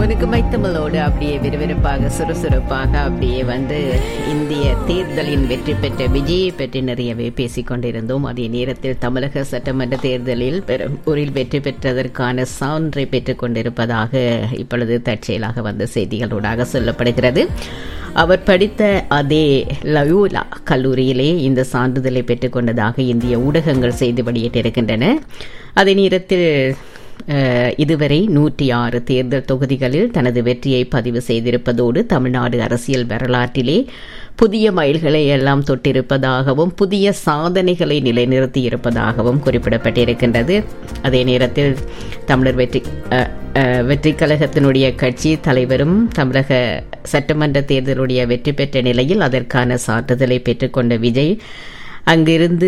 உனக்கு மைத்தமிழோடு அப்படியே விறுவிறுப்பாக சுறுசுறுப்பாக அப்படியே வந்து இந்திய தேர்தலின் வெற்றி பெற்ற விஜயை பற்றி நிறையவே பேசிக் கொண்டிருந்தோம் அதே நேரத்தில் தமிழக சட்டமன்ற தேர்தலில் பெரம்பூரில் வெற்றி பெற்றதற்கான சான்றை பெற்றுக் கொண்டிருப்பதாக இப்பொழுது தற்செயலாக வந்த செய்திகளூடாக சொல்லப்படுகிறது அவர் படித்த அதே லயோலா கல்லூரியிலே இந்த சான்றிதழை பெற்றுக்கொண்டதாக இந்திய ஊடகங்கள் செய்தி வெளியிட்டிருக்கின்றன அதே நேரத்தில் இதுவரை நூற்றி ஆறு தேர்தல் தொகுதிகளில் தனது வெற்றியை பதிவு செய்திருப்பதோடு தமிழ்நாடு அரசியல் வரலாற்றிலே புதிய மைல்களை எல்லாம் தொட்டிருப்பதாகவும் புதிய சாதனைகளை நிலைநிறுத்தி இருப்பதாகவும் குறிப்பிடப்பட்டிருக்கின்றது அதே நேரத்தில் தமிழர் வெற்றி வெற்றி கழகத்தினுடைய கட்சி தலைவரும் தமிழக சட்டமன்ற தேர்தலுடைய வெற்றி பெற்ற நிலையில் அதற்கான சான்றிதழை பெற்றுக்கொண்ட விஜய் அங்கிருந்து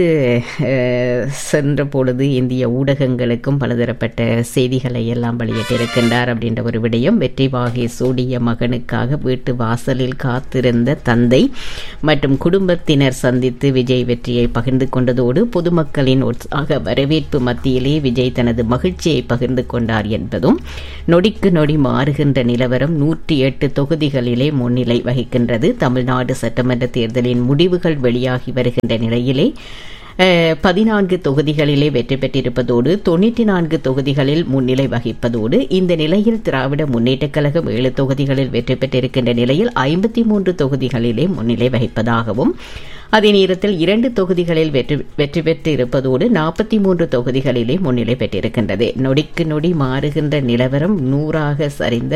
சென்ற பொழுது இந்திய ஊடகங்களுக்கும் பலதரப்பட்ட செய்திகளை எல்லாம் வெளியிட்டிருக்கின்றார் அப்படின்ற ஒரு விடயம் வெற்றி வாகை சூடிய மகனுக்காக வீட்டு வாசலில் காத்திருந்த தந்தை மற்றும் குடும்பத்தினர் சந்தித்து விஜய் வெற்றியை பகிர்ந்து கொண்டதோடு பொதுமக்களின் உற்சாக வரவேற்பு மத்தியிலே விஜய் தனது மகிழ்ச்சியை பகிர்ந்து கொண்டார் என்பதும் நொடிக்கு நொடி மாறுகின்ற நிலவரம் நூற்றி எட்டு தொகுதிகளிலே முன்னிலை வகிக்கின்றது தமிழ்நாடு சட்டமன்ற தேர்தலின் முடிவுகள் வெளியாகி வருகின்ற நிலையில் நிலையிலே பதினான்கு தொகுதிகளிலே வெற்றி பெற்றிருப்பதோடு தொண்ணூற்றி நான்கு தொகுதிகளில் முன்னிலை வகிப்பதோடு இந்த நிலையில் திராவிட முன்னேற்றக் கழகம் ஏழு தொகுதிகளில் வெற்றி பெற்றிருக்கின்ற நிலையில் ஐம்பத்தி மூன்று தொகுதிகளிலே முன்னிலை வகிப்பதாகவும் அதே நேரத்தில் இரண்டு தொகுதிகளில் வெற்றி வெற்றி பெற்று இருப்பதோடு நாற்பத்தி மூன்று தொகுதிகளிலே முன்னிலை பெற்றிருக்கின்றது நொடிக்கு நொடி மாறுகின்ற நிலவரம் நூறாக சரிந்த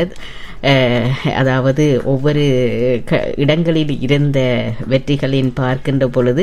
அதாவது ஒவ்வொரு இடங்களில் இருந்த வெற்றிகளின் பார்க்கின்ற பொழுது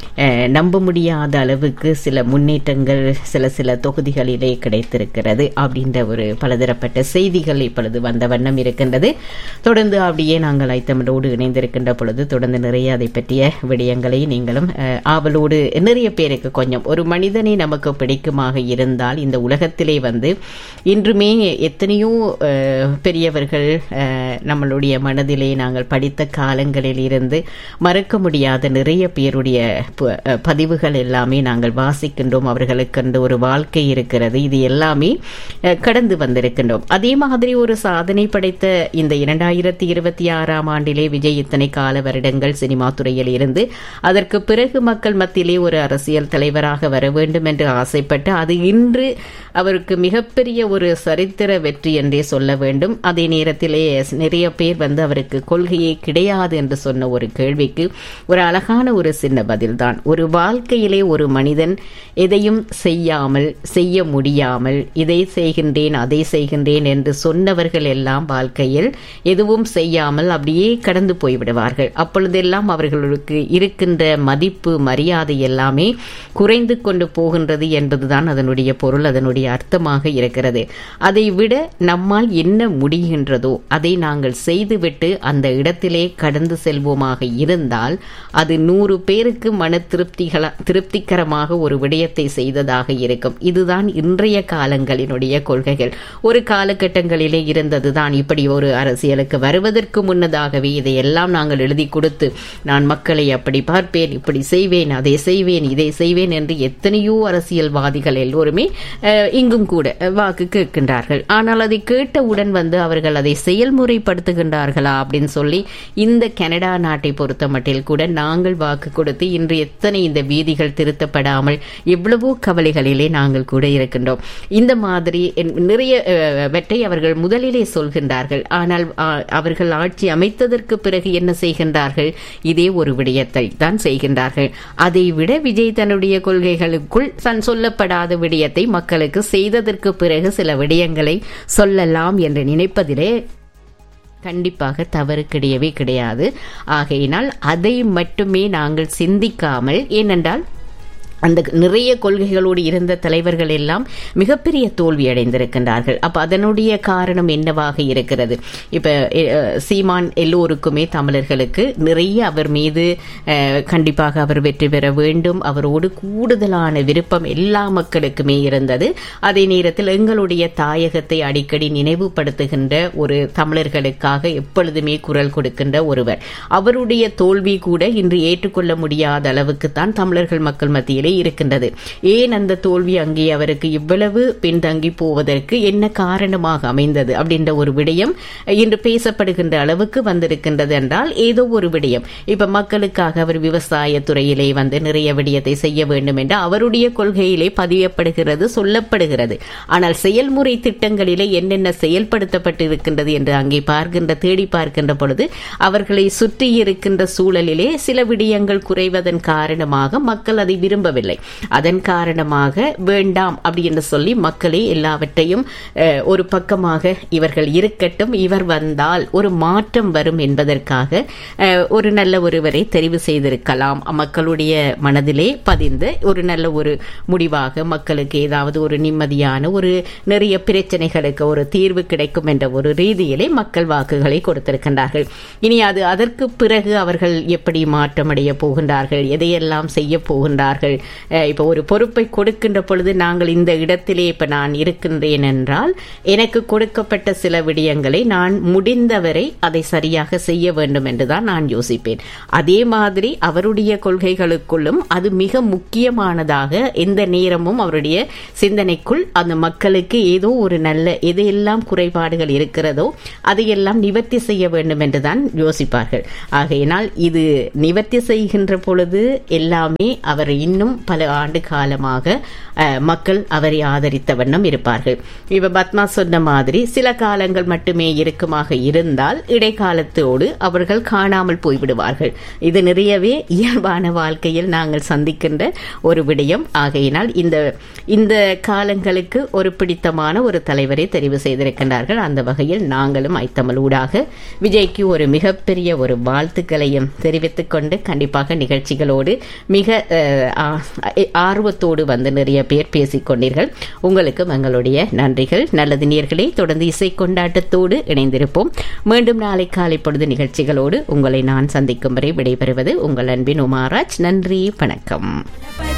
நம்ப முடியாத அளவுக்கு சில முன்னேற்றங்கள் சில சில தொகுதிகளிலே கிடைத்திருக்கிறது அப்படின்ற ஒரு பலதரப்பட்ட செய்திகள் இப்பொழுது வந்த வண்ணம் இருக்கின்றது தொடர்ந்து அப்படியே நாங்கள் ஐத்தமிழோடு இணைந்திருக்கின்ற பொழுது தொடர்ந்து நிறைய அதை பற்றிய விடயங்களை நீங்களும் ஆவலோடு நிறைய பேருக்கு கொஞ்சம் ஒரு மனிதனை நமக்கு பிடிக்குமாக இருந்தால் இந்த உலகத்திலே வந்து இன்றுமே எத்தனையோ பெரியவர்கள் நம்மளுடைய மனதிலே நாங்கள் படித்த காலங்களில் இருந்து மறக்க முடியாத நிறைய பேருடைய பதிவுகள் எல்லாமே நாங்கள் வாசிக்கின்றோம் அவர்களுக்கென்று ஒரு வாழ்க்கை இருக்கிறது இது எல்லாமே கடந்து வந்திருக்கின்றோம் அதே மாதிரி ஒரு சாதனை படைத்த இந்த இரண்டாயிரத்தி இருபத்தி ஆறாம் ஆண்டிலே விஜய் இத்தனை கால வருடங்கள் சினிமா துறையில் இருந்து அதற்கு பிறகு மக்கள் மத்தியிலே ஒரு அரசியல் தலைவராக வர வேண்டும் என்று ஆசைப்பட்டு அது இன்று அவருக்கு மிகப்பெரிய ஒரு சரித்திர வெற்றி என்றே சொல்ல வேண்டும் அதே நேரத்திலே நிறைய பேர் வந்து அவருக்கு கொள்கையே கிடையாது என்று சொன்ன ஒரு கேள்விக்கு ஒரு அழகான ஒரு சின்ன பதில்தான் ஒரு வாழ்க்கையிலே ஒரு மனிதன் எதையும் செய்யாமல் செய்ய முடியாமல் இதை செய்கின்றேன் அதை செய்கின்றேன் என்று சொன்னவர்கள் எல்லாம் வாழ்க்கையில் எதுவும் செய்யாமல் அப்படியே கடந்து போய்விடுவார்கள் அப்பொழுதெல்லாம் அவர்களுக்கு இருக்கின்ற மதிப்பு மரியாதை எல்லாமே குறைந்து கொண்டு போகின்றது என்பதுதான் அதனுடைய பொருள் அதனுடைய அர்த்தமாக இருக்கிறது அதை விட நம்மால் என்ன முடிகின்றதோ அதை நாங்கள் செய்துவிட்டு அந்த இடத்திலே கடந்து செல்வோமாக இருந்தால் அது நூறு பேருக்கு மன திருப்திகள திருப்திகரமாக ஒரு விடயத்தை செய்ததாக இருக்கும் இதுதான் இன்றைய காலங்களினுடைய கொள்கைகள் ஒரு காலகட்டங்களிலே இருந்ததுதான் இப்படி ஒரு அரசியலுக்கு வருவதற்கு முன்னதாகவே இதையெல்லாம் நாங்கள் எழுதி கொடுத்து நான் மக்களை அப்படி பார்ப்பேன் இப்படி செய்வேன் அதை செய்வேன் இதை செய்வேன் என்று எத்தனையோ அரசியல்வாதிகள் எல்லோருமே இங்கும் கூட வாக்கு கேட்கின்றார்கள் ஆனால் அதை கேட்டவுடன் வந்து அவர்கள் அதை செயல்முறைப்படுத்துகின்றார்களா அப்படின்னு சொல்லி இந்த கனடா நாட்டை பொறுத்த மட்டில் கூட நாங்கள் வாக்கு கொடுத்து இன்று எத்தனை இந்த வீதிகள் திருத்தப்படாமல் எவ்வளவோ கவலைகளிலே நாங்கள் கூட இருக்கின்றோம் இந்த மாதிரி நிறைய வெட்டை அவர்கள் முதலிலே சொல்கின்றார்கள் ஆனால் அவர்கள் ஆட்சி அமைத்ததற்கு பிறகு என்ன செய்கின்றார்கள் இதே ஒரு விடயத்தை தான் செய்கின்றார்கள் அதை விட விஜய் தன்னுடைய கொள்கைகளுக்குள் தன் சொல்லப்படாத விடயத்தை மக்களுக்கு செய்ததற்கு பிறகு சில விடயங்களை சொல்லலாம் என்று நினைப்பதிலே கண்டிப்பாக தவறு கிடையவே கிடையாது ஆகையினால் அதை மட்டுமே நாங்கள் சிந்திக்காமல் ஏனென்றால் அந்த நிறைய கொள்கைகளோடு இருந்த தலைவர்கள் எல்லாம் மிகப்பெரிய தோல்வி அடைந்திருக்கின்றார்கள் அப்ப அதனுடைய காரணம் என்னவாக இருக்கிறது இப்ப சீமான் எல்லோருக்குமே தமிழர்களுக்கு நிறைய அவர் மீது கண்டிப்பாக அவர் வெற்றி பெற வேண்டும் அவரோடு கூடுதலான விருப்பம் எல்லா மக்களுக்குமே இருந்தது அதே நேரத்தில் எங்களுடைய தாயகத்தை அடிக்கடி நினைவுபடுத்துகின்ற ஒரு தமிழர்களுக்காக எப்பொழுதுமே குரல் கொடுக்கின்ற ஒருவர் அவருடைய தோல்வி கூட இன்று ஏற்றுக்கொள்ள முடியாத அளவுக்கு தான் தமிழர்கள் மக்கள் மத்தியிலே நிலையிலே இருக்கின்றது ஏன் அந்த தோல்வி அங்கே அவருக்கு இவ்வளவு பின்தங்கி போவதற்கு என்ன காரணமாக அமைந்தது அப்படின்ற ஒரு விடயம் இன்று பேசப்படுகின்ற அளவுக்கு வந்திருக்கின்றது என்றால் ஏதோ ஒரு விடயம் இப்ப மக்களுக்காக அவர் விவசாய துறையிலே வந்து நிறைய விடயத்தை செய்ய வேண்டும் என்று அவருடைய கொள்கையிலே பதியப்படுகிறது சொல்லப்படுகிறது ஆனால் செயல்முறை திட்டங்களிலே என்னென்ன செயல்படுத்தப்பட்டு இருக்கின்றது என்று அங்கே பார்க்கின்ற தேடி பார்க்கின்ற பொழுது அவர்களை சுற்றி இருக்கின்ற சூழலிலே சில விடயங்கள் குறைவதன் காரணமாக மக்கள் அதை விரும்பவில்லை அதன் காரணமாக வேண்டாம் அப்படி என்று சொல்லி மக்களே எல்லாவற்றையும் அஹ், ஒரு பக்கமாக இவர்கள் இருக்கட்டும் இவர் வந்தால் ஒரு மாற்றம் வரும் என்பதற்காக அஹ், ஒரு நல்ல ஒருவரை தெரிவு செய்திருக்கலாம் மக்களுடைய மனதிலே பதிந்த ஒரு நல்ல ஒரு முடிவாக மக்களுக்கு ஏதாவது ஒரு நிம்மதியான ஒரு நிறைய பிரச்சனைகளுக்கு ஒரு தீர்வு கிடைக்கும் என்ற ஒரு ரீதியிலே மக்கள் வாக்குகளை கொடுத்திருக்கின்றார்கள் இனி அது அதற்கு பிறகு அவர்கள் எப்படி மாற்றமடைய போகின்றார்கள் எதையெல்லாம் செய்ய போகின்றார்கள் அஹ், இப்போ ஒரு பொறுப்பை கொடுக்கின்ற பொழுது நாங்கள் இந்த இடத்திலே இப்ப நான் இருக்கின்றேன் என்றால் எனக்கு கொடுக்கப்பட்ட சில விடயங்களை நான் முடிந்தவரை அதை சரியாக செய்ய வேண்டும் என்றுதான் நான் யோசிப்பேன் அதே மாதிரி அவருடைய கொள்கைகளுக்குள்ளும் அது மிக முக்கியமானதாக எந்த நேரமும் அவருடைய சிந்தனைக்குள் அந்த மக்களுக்கு ஏதோ ஒரு நல்ல எதையெல்லாம் குறைபாடுகள் இருக்கிறதோ அதையெல்லாம் நிவர்த்தி செய்ய வேண்டும் என்றுதான் யோசிப்பார்கள் ஆகையினால் இது நிவர்த்தி செய்கின்ற பொழுது எல்லாமே அவர் இன்னும் பல ஆண்டு காலமாக அஹ், மக்கள் அவரை ஆதரித்த வண்ணம் இருப்பார்கள் இப்ப பத்மா சொன்ன மாதிரி சில காலங்கள் மட்டுமே இருக்குமாக இருந்தால் இடைக்காலத்தோடு அவர்கள் காணாமல் போய்விடுவார்கள் இது நிறையவே இயல்பான வாழ்க்கையில் நாங்கள் சந்திக்கின்ற ஒரு விடயம் ஆகையினால் இந்த இந்த காலங்களுக்கு ஒரு பிடித்தமான ஒரு தலைவரை தெரிவு செய்திருக்கின்றார்கள் அந்த வகையில் நாங்களும் ஐத்தமிழ் ஊடாக விஜய்க்கு ஒரு மிகப்பெரிய ஒரு வாழ்த்துக்களையும் தெரிவித்துக் கொண்டு கண்டிப்பாக நிகழ்ச்சிகளோடு மிக அஹ், ஆ- ஆர்வத்தோடு வந்து நிறைய பேர் பேசிக் கொண்டீர்கள் உங்களுக்கும் எங்களுடைய நன்றிகள் நல்லது நேர்களே தொடர்ந்து இசை கொண்டாட்டத்தோடு இணைந்திருப்போம் மீண்டும் நாளை காலை பொழுது நிகழ்ச்சிகளோடு உங்களை நான் சந்திக்கும் வரை விடைபெறுவது உங்கள் அன்பின் உமாராஜ் நன்றி வணக்கம்